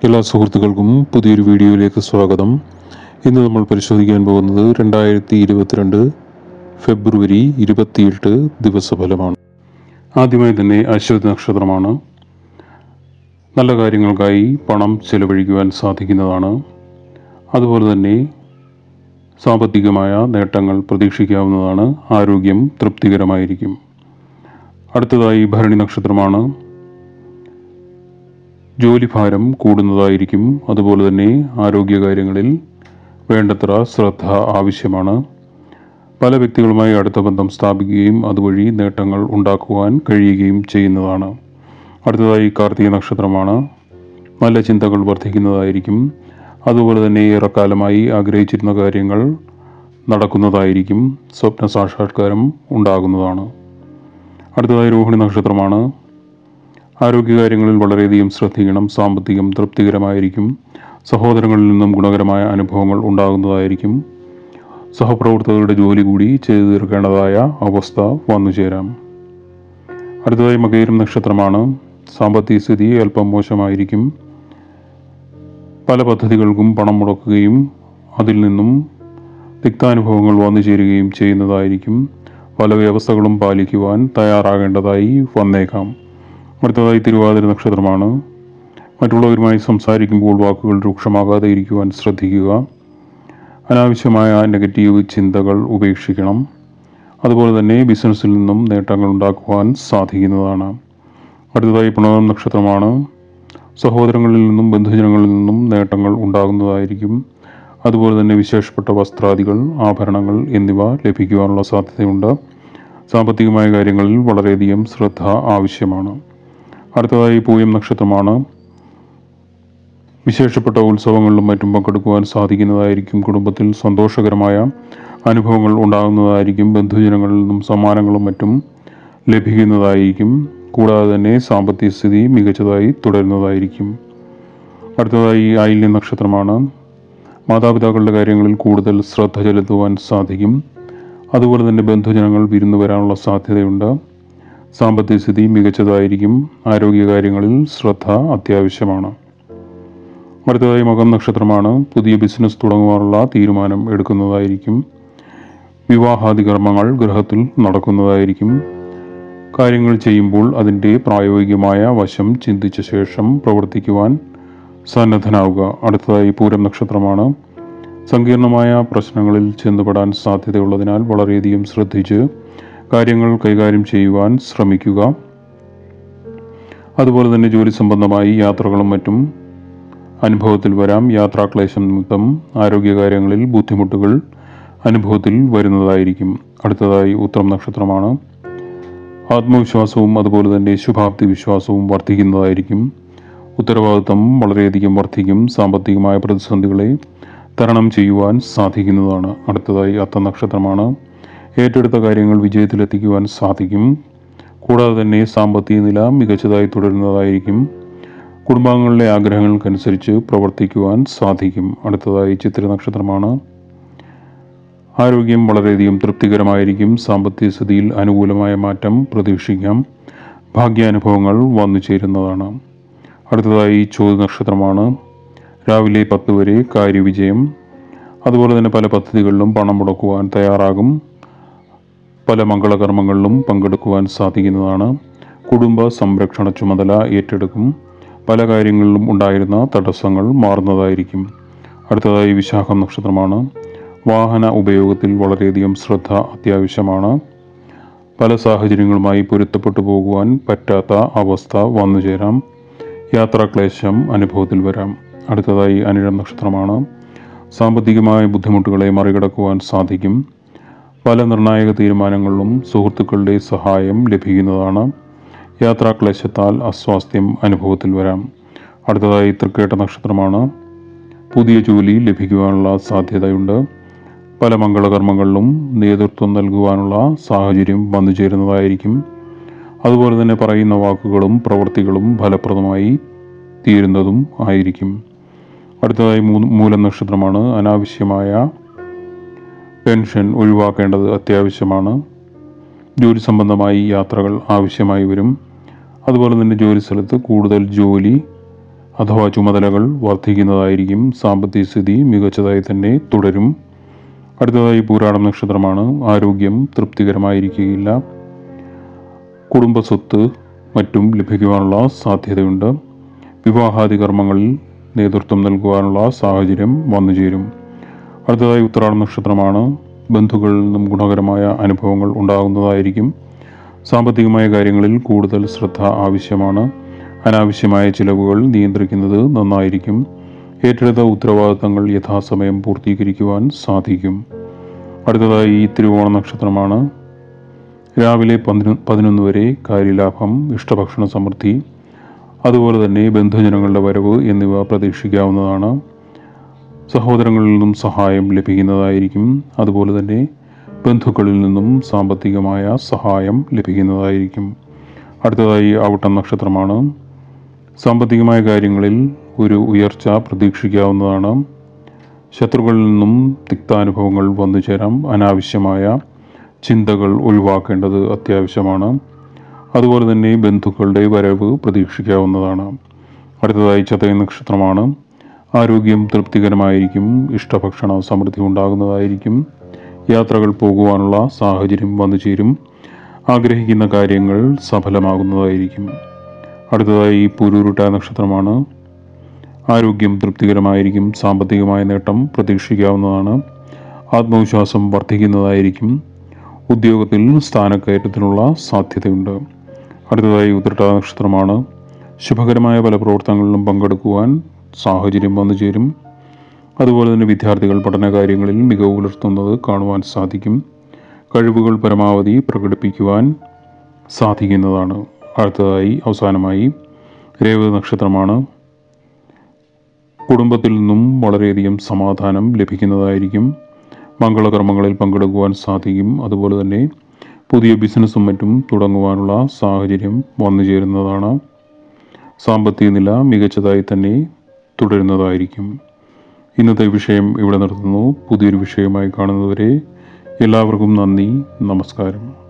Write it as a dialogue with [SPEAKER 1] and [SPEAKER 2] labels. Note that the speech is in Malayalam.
[SPEAKER 1] എല്ലാ സുഹൃത്തുക്കൾക്കും പുതിയൊരു വീഡിയോയിലേക്ക് സ്വാഗതം ഇന്ന് നമ്മൾ പരിശോധിക്കാൻ പോകുന്നത് രണ്ടായിരത്തി ഇരുപത്തിരണ്ട് ഫെബ്രുവരി ഇരുപത്തിയെട്ട് ദിവസഫലമാണ് ആദ്യമായി തന്നെ അശ്വതി നക്ഷത്രമാണ് നല്ല കാര്യങ്ങൾക്കായി പണം ചെലവഴിക്കുവാൻ സാധിക്കുന്നതാണ് അതുപോലെ തന്നെ സാമ്പത്തികമായ നേട്ടങ്ങൾ പ്രതീക്ഷിക്കാവുന്നതാണ് ആരോഗ്യം തൃപ്തികരമായിരിക്കും അടുത്തതായി ഭരണി നക്ഷത്രമാണ് ജോലിഭാരം കൂടുന്നതായിരിക്കും അതുപോലെ തന്നെ ആരോഗ്യകാര്യങ്ങളിൽ വേണ്ടത്ര ശ്രദ്ധ ആവശ്യമാണ് പല വ്യക്തികളുമായി അടുത്ത ബന്ധം സ്ഥാപിക്കുകയും അതുവഴി നേട്ടങ്ങൾ ഉണ്ടാക്കുവാൻ കഴിയുകയും ചെയ്യുന്നതാണ് അടുത്തതായി കാർത്തിക നക്ഷത്രമാണ് നല്ല ചിന്തകൾ വർദ്ധിക്കുന്നതായിരിക്കും അതുപോലെ തന്നെ ഏറെക്കാലമായി ആഗ്രഹിച്ചിരുന്ന കാര്യങ്ങൾ നടക്കുന്നതായിരിക്കും സ്വപ്ന സാക്ഷാത്കാരം ഉണ്ടാകുന്നതാണ് അടുത്തതായി രോഹിണി നക്ഷത്രമാണ് ആരോഗ്യകാര്യങ്ങളിൽ വളരെയതധികം ശ്രദ്ധിക്കണം സാമ്പത്തികം തൃപ്തികരമായിരിക്കും സഹോദരങ്ങളിൽ നിന്നും ഗുണകരമായ അനുഭവങ്ങൾ ഉണ്ടാകുന്നതായിരിക്കും സഹപ്രവർത്തകരുടെ ജോലി കൂടി ചെയ്തു തീർക്കേണ്ടതായ അവസ്ഥ വന്നു ചേരാം അടുത്തതായി മകയിരം നക്ഷത്രമാണ് സാമ്പത്തിക സ്ഥിതി അല്പം മോശമായിരിക്കും പല പദ്ധതികൾക്കും പണം മുടക്കുകയും അതിൽ നിന്നും തിക്താനുഭവങ്ങൾ വന്നു ചേരുകയും ചെയ്യുന്നതായിരിക്കും പല വ്യവസ്ഥകളും പാലിക്കുവാൻ തയ്യാറാകേണ്ടതായി വന്നേക്കാം അടുത്തതായി തിരുവാതിര നക്ഷത്രമാണ് മറ്റുള്ളവരുമായി സംസാരിക്കുമ്പോൾ വാക്കുകൾ രൂക്ഷമാകാതെ ഇരിക്കുവാൻ ശ്രദ്ധിക്കുക അനാവശ്യമായ നെഗറ്റീവ് ചിന്തകൾ ഉപേക്ഷിക്കണം അതുപോലെ തന്നെ ബിസിനസ്സിൽ നിന്നും നേട്ടങ്ങൾ ഉണ്ടാക്കുവാൻ സാധിക്കുന്നതാണ് അടുത്തതായി പുണർന്നം നക്ഷത്രമാണ് സഹോദരങ്ങളിൽ നിന്നും ബന്ധുജനങ്ങളിൽ നിന്നും നേട്ടങ്ങൾ ഉണ്ടാകുന്നതായിരിക്കും അതുപോലെ തന്നെ വിശേഷപ്പെട്ട വസ്ത്രാദികൾ ആഭരണങ്ങൾ എന്നിവ ലഭിക്കുവാനുള്ള സാധ്യതയുണ്ട് സാമ്പത്തികമായ കാര്യങ്ങളിൽ വളരെയധികം ശ്രദ്ധ ആവശ്യമാണ് അടുത്തതായി പൂയം നക്ഷത്രമാണ് വിശേഷപ്പെട്ട ഉത്സവങ്ങളിലും മറ്റും പങ്കെടുക്കുവാൻ സാധിക്കുന്നതായിരിക്കും കുടുംബത്തിൽ സന്തോഷകരമായ അനുഭവങ്ങൾ ഉണ്ടാകുന്നതായിരിക്കും ബന്ധുജനങ്ങളിൽ നിന്നും സമ്മാനങ്ങളും മറ്റും ലഭിക്കുന്നതായിരിക്കും കൂടാതെ തന്നെ സാമ്പത്തിക സ്ഥിതി മികച്ചതായി തുടരുന്നതായിരിക്കും അടുത്തതായി ആയില്യ നക്ഷത്രമാണ് മാതാപിതാക്കളുടെ കാര്യങ്ങളിൽ കൂടുതൽ ശ്രദ്ധ ചെലുത്തുവാൻ സാധിക്കും അതുപോലെ തന്നെ ബന്ധുജനങ്ങൾ വിരുന്നു വരാനുള്ള സാധ്യതയുണ്ട് സാമ്പത്തിക സ്ഥിതി മികച്ചതായിരിക്കും ആരോഗ്യകാര്യങ്ങളിൽ ശ്രദ്ധ അത്യാവശ്യമാണ് അടുത്തതായി മകം നക്ഷത്രമാണ് പുതിയ ബിസിനസ് തുടങ്ങുവാനുള്ള തീരുമാനം എടുക്കുന്നതായിരിക്കും വിവാഹാദി കർമ്മങ്ങൾ ഗ്രഹത്തിൽ നടക്കുന്നതായിരിക്കും കാര്യങ്ങൾ ചെയ്യുമ്പോൾ അതിൻ്റെ പ്രായോഗികമായ വശം ചിന്തിച്ച ശേഷം പ്രവർത്തിക്കുവാൻ സന്നദ്ധനാവുക അടുത്തതായി പൂരം നക്ഷത്രമാണ് സങ്കീർണമായ പ്രശ്നങ്ങളിൽ ചെന്നുപെടാൻ സാധ്യതയുള്ളതിനാൽ വളരെയധികം ശ്രദ്ധിച്ച് കാര്യങ്ങൾ കൈകാര്യം ചെയ്യുവാൻ ശ്രമിക്കുക അതുപോലെ തന്നെ ജോലി സംബന്ധമായി യാത്രകളും മറ്റും അനുഭവത്തിൽ വരാം യാത്രാക്ലേശം നിമിത്തം ആരോഗ്യകാര്യങ്ങളിൽ ബുദ്ധിമുട്ടുകൾ അനുഭവത്തിൽ വരുന്നതായിരിക്കും അടുത്തതായി ഉത്തരം നക്ഷത്രമാണ് ആത്മവിശ്വാസവും അതുപോലെ തന്നെ ശുഭാപ്തി വിശ്വാസവും വർദ്ധിക്കുന്നതായിരിക്കും ഉത്തരവാദിത്തം വളരെയധികം വർദ്ധിക്കും സാമ്പത്തികമായ പ്രതിസന്ധികളെ തരണം ചെയ്യുവാൻ സാധിക്കുന്നതാണ് അടുത്തതായി അത്ത നക്ഷത്രമാണ് ഏറ്റെടുത്ത കാര്യങ്ങൾ വിജയത്തിലെത്തിക്കുവാൻ സാധിക്കും കൂടാതെ തന്നെ സാമ്പത്തിക നില മികച്ചതായി തുടരുന്നതായിരിക്കും കുടുംബാംഗങ്ങളുടെ ആഗ്രഹങ്ങൾക്കനുസരിച്ച് പ്രവർത്തിക്കുവാൻ സാധിക്കും അടുത്തതായി ചിത്ര നക്ഷത്രമാണ് ആരോഗ്യം വളരെയധികം തൃപ്തികരമായിരിക്കും സാമ്പത്തിക സ്ഥിതിയിൽ അനുകൂലമായ മാറ്റം പ്രതീക്ഷിക്കാം ഭാഗ്യാനുഭവങ്ങൾ വന്നു ചേരുന്നതാണ് അടുത്തതായി ചോദ്യ നക്ഷത്രമാണ് രാവിലെ പത്ത് വരെ കാര്യവിജയം അതുപോലെ തന്നെ പല പദ്ധതികളിലും പണം മുടക്കുവാൻ തയ്യാറാകും പല മംഗളകർമ്മങ്ങളിലും പങ്കെടുക്കുവാൻ സാധിക്കുന്നതാണ് കുടുംബ സംരക്ഷണ ചുമതല ഏറ്റെടുക്കും പല കാര്യങ്ങളിലും ഉണ്ടായിരുന്ന തടസ്സങ്ങൾ മാറുന്നതായിരിക്കും അടുത്തതായി വിശാഖം നക്ഷത്രമാണ് വാഹന ഉപയോഗത്തിൽ വളരെയധികം ശ്രദ്ധ അത്യാവശ്യമാണ് പല സാഹചര്യങ്ങളുമായി പൊരുത്തപ്പെട്ടു പോകുവാൻ പറ്റാത്ത അവസ്ഥ വന്നു ചേരാം യാത്രാക്ലേശം അനുഭവത്തിൽ വരാം അടുത്തതായി അനിഴം നക്ഷത്രമാണ് സാമ്പത്തികമായ ബുദ്ധിമുട്ടുകളെ മറികടക്കുവാൻ സാധിക്കും പല നിർണായക തീരുമാനങ്ങളിലും സുഹൃത്തുക്കളുടെ സഹായം ലഭിക്കുന്നതാണ് യാത്രാക്ലേശത്താൽ അസ്വാസ്ഥ്യം അനുഭവത്തിൽ വരാം അടുത്തതായി തൃക്കേട്ട നക്ഷത്രമാണ് പുതിയ ജോലി ലഭിക്കുവാനുള്ള സാധ്യതയുണ്ട് പല മംഗളകർമ്മങ്ങളിലും നേതൃത്വം നൽകുവാനുള്ള സാഹചര്യം വന്നു ചേരുന്നതായിരിക്കും അതുപോലെ തന്നെ പറയുന്ന വാക്കുകളും പ്രവൃത്തികളും ഫലപ്രദമായി തീരുന്നതും ആയിരിക്കും അടുത്തതായി മൂന്ന് മൂലം നക്ഷത്രമാണ് അനാവശ്യമായ ടെൻഷൻ ഒഴിവാക്കേണ്ടത് അത്യാവശ്യമാണ് ജോലി സംബന്ധമായി യാത്രകൾ ആവശ്യമായി വരും അതുപോലെ തന്നെ ജോലി സ്ഥലത്ത് കൂടുതൽ ജോലി അഥവാ ചുമതലകൾ വർദ്ധിക്കുന്നതായിരിക്കും സാമ്പത്തിക സ്ഥിതി മികച്ചതായി തന്നെ തുടരും അടുത്തതായി പൂരാടം നക്ഷത്രമാണ് ആരോഗ്യം തൃപ്തികരമായിരിക്കുകയില്ല കുടുംബ സ്വത്ത് മറ്റും ലഭിക്കുവാനുള്ള സാധ്യതയുണ്ട് വിവാഹാദി കർമ്മങ്ങളിൽ നേതൃത്വം നൽകുവാനുള്ള സാഹചര്യം വന്നു ചേരും അടുത്തതായി ഉത്തരാടം നക്ഷത്രമാണ് ബന്ധുക്കളിൽ നിന്നും ഗുണകരമായ അനുഭവങ്ങൾ ഉണ്ടാകുന്നതായിരിക്കും സാമ്പത്തികമായ കാര്യങ്ങളിൽ കൂടുതൽ ശ്രദ്ധ ആവശ്യമാണ് അനാവശ്യമായ ചിലവുകൾ നിയന്ത്രിക്കുന്നത് നന്നായിരിക്കും ഏറ്റെടുത്ത ഉത്തരവാദിത്തങ്ങൾ യഥാസമയം പൂർത്തീകരിക്കുവാൻ സാധിക്കും അടുത്തതായി തിരുവോണ നക്ഷത്രമാണ് രാവിലെ പതിനൊ പതിനൊന്ന് വരെ കാര്യലാഭം ഇഷ്ടഭക്ഷണ സമൃദ്ധി അതുപോലെ തന്നെ ബന്ധുജനങ്ങളുടെ വരവ് എന്നിവ പ്രതീക്ഷിക്കാവുന്നതാണ് സഹോദരങ്ങളിൽ നിന്നും സഹായം ലഭിക്കുന്നതായിരിക്കും അതുപോലെ തന്നെ ബന്ധുക്കളിൽ നിന്നും സാമ്പത്തികമായ സഹായം ലഭിക്കുന്നതായിരിക്കും അടുത്തതായി ഔട്ടം നക്ഷത്രമാണ് സാമ്പത്തികമായ കാര്യങ്ങളിൽ ഒരു ഉയർച്ച പ്രതീക്ഷിക്കാവുന്നതാണ് ശത്രുക്കളിൽ നിന്നും തിക്താനുഭവങ്ങൾ വന്നു ചേരാം അനാവശ്യമായ ചിന്തകൾ ഒഴിവാക്കേണ്ടത് അത്യാവശ്യമാണ് അതുപോലെ തന്നെ ബന്ധുക്കളുടെ വരവ് പ്രതീക്ഷിക്കാവുന്നതാണ് അടുത്തതായി ചതയ നക്ഷത്രമാണ് ആരോഗ്യം തൃപ്തികരമായിരിക്കും ഇഷ്ടഭക്ഷണ സമൃദ്ധി ഉണ്ടാകുന്നതായിരിക്കും യാത്രകൾ പോകുവാനുള്ള സാഹചര്യം വന്നു ചേരും ആഗ്രഹിക്കുന്ന കാര്യങ്ങൾ സഫലമാകുന്നതായിരിക്കും അടുത്തതായി പുരൂരുട്ട നക്ഷത്രമാണ് ആരോഗ്യം തൃപ്തികരമായിരിക്കും സാമ്പത്തികമായ നേട്ടം പ്രതീക്ഷിക്കാവുന്നതാണ് ആത്മവിശ്വാസം വർദ്ധിക്കുന്നതായിരിക്കും ഉദ്യോഗത്തിൽ സ്ഥാനക്കയറ്റത്തിനുള്ള സാധ്യതയുണ്ട് അടുത്തതായി ഉത്രട്ട നക്ഷത്രമാണ് ശുഭകരമായ പല പ്രവർത്തനങ്ങളിലും പങ്കെടുക്കുവാൻ സാഹചര്യം വന്നു ചേരും അതുപോലെ തന്നെ വിദ്യാർത്ഥികൾ പഠന കാര്യങ്ങളിൽ മികവ് പുലർത്തുന്നത് കാണുവാൻ സാധിക്കും കഴിവുകൾ പരമാവധി പ്രകടിപ്പിക്കുവാൻ സാധിക്കുന്നതാണ് അടുത്തതായി അവസാനമായി രേവതി നക്ഷത്രമാണ് കുടുംബത്തിൽ നിന്നും വളരെയധികം സമാധാനം ലഭിക്കുന്നതായിരിക്കും മംഗളകർമ്മങ്ങളിൽ പങ്കെടുക്കുവാൻ സാധിക്കും അതുപോലെ തന്നെ പുതിയ ബിസിനസ്സും മറ്റും തുടങ്ങുവാനുള്ള സാഹചര്യം വന്നു ചേരുന്നതാണ് സാമ്പത്തിക നില മികച്ചതായി തന്നെ തുടരുന്നതായിരിക്കും ഇന്നത്തെ വിഷയം ഇവിടെ നിർത്തുന്നു പുതിയൊരു വിഷയമായി കാണുന്നതുവരെ എല്ലാവർക്കും നന്ദി നമസ്കാരം